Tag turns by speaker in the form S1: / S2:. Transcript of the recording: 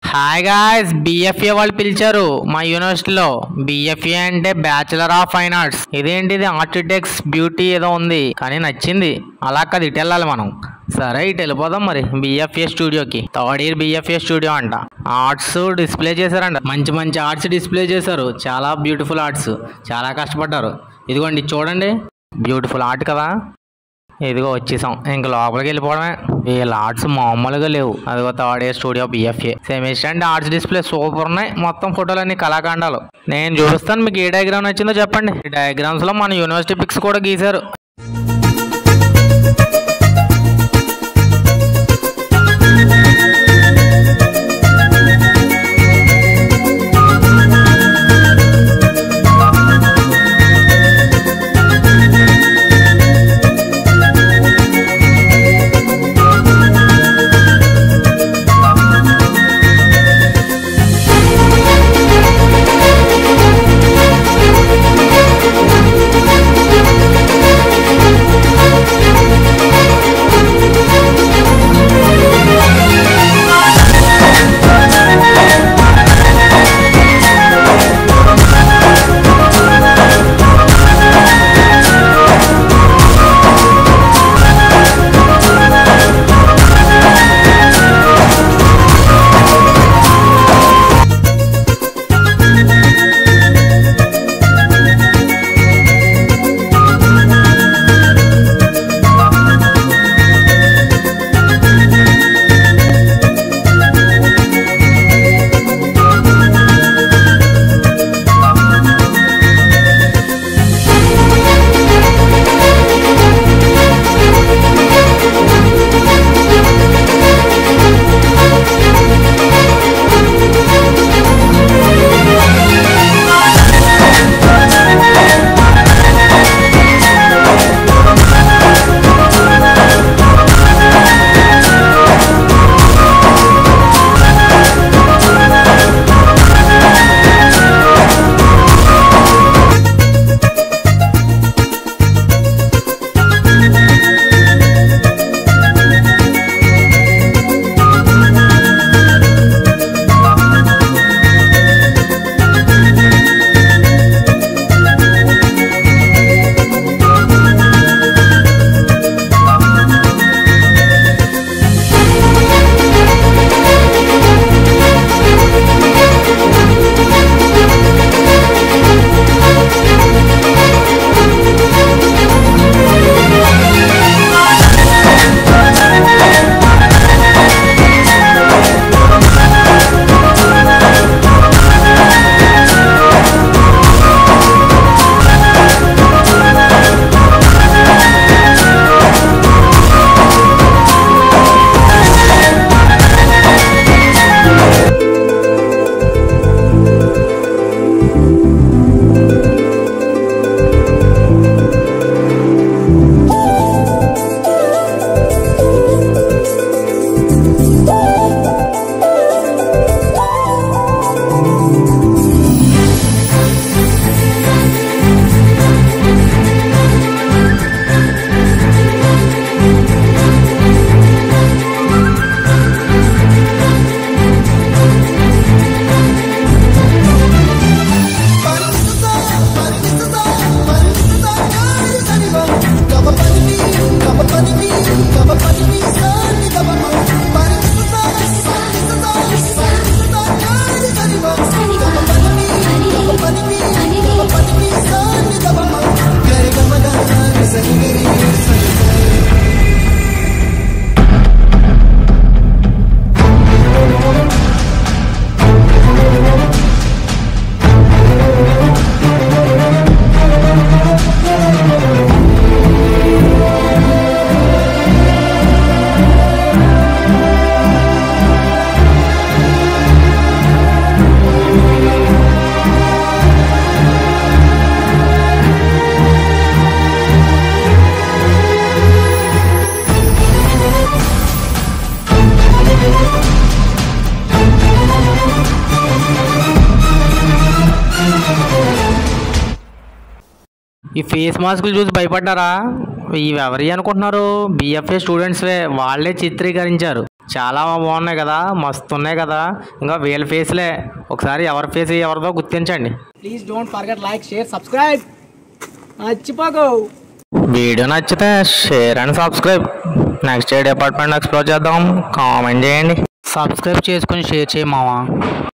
S1: hi guys BFA వాళ్ళు పిలిచారు మా యూనివర్సిటీలో బిఎఫ్ఏ అంటే బ్యాచులర్ ఆఫ్ ఫైన్ ఆర్ట్స్ ఇదేంటిది ఆర్కిటెక్ట్స్ బ్యూటీ ఏదో ఉంది కానీ నచ్చింది అలా కాదు ఇటు వెళ్ళాలి మనం సరే ఇటు వెళ్ళిపోదాం మరి బిఎఫ్ఏ స్టూడియోకి థర్డ్ ఇయర్ బిఎఫ్ఏ స్టూడియో అంట ఆర్ట్స్ డిస్ప్లే చేశారంట మంచి మంచి ఆర్ట్స్ డిస్ప్లే చేశారు చాలా బ్యూటిఫుల్ ఆర్ట్స్ చాలా కష్టపడ్డారు ఇదిగోండి చూడండి బ్యూటిఫుల్ ఆర్ట్ కదా ఇదిగో వచ్చేసాం ఇంక లోపలికి వెళ్ళిపోవడమే వీళ్ళ ఆర్ట్స్ మామూలుగా లేవు అదిగో third year studio BFA semester and arts display super ఉన్నాయి మొత్తం ఫోటోలన్నీ కళాఖండాలు నేను చూపిస్తాను మీకు ఏ డయాగ్రామ్ నచ్చిందో చెప్పండి ఈ డయాగ్రామ్స్ లో మన యూనివర్సిటీ పిక్స్ కూడా గీశారు ఈ ఫేస్ మాస్కులు చూసి భయపడ్డారా ఇవి ఎవరి అనుకుంటున్నారు బిఎఫ్ఏ స్టూడెంట్స్వే వాళ్ళే చిత్రీకరించారు చాలా బాగున్నాయి కదా మస్తు ఉన్నాయి కదా ఇంకా వీళ్ళ ఫేస్లే ఒకసారి ఎవరి ఫేస్ ఎవరిదో గుర్తించండి
S2: please don't forget like share subscribe మర్చిపోకు
S1: వీడియో నచ్చితే share and subscribe next department explore చేద్దాం కామెంట్ చేయండి సబ్స్క్రైబ్ చేసుకొని షేర్ చేయమావా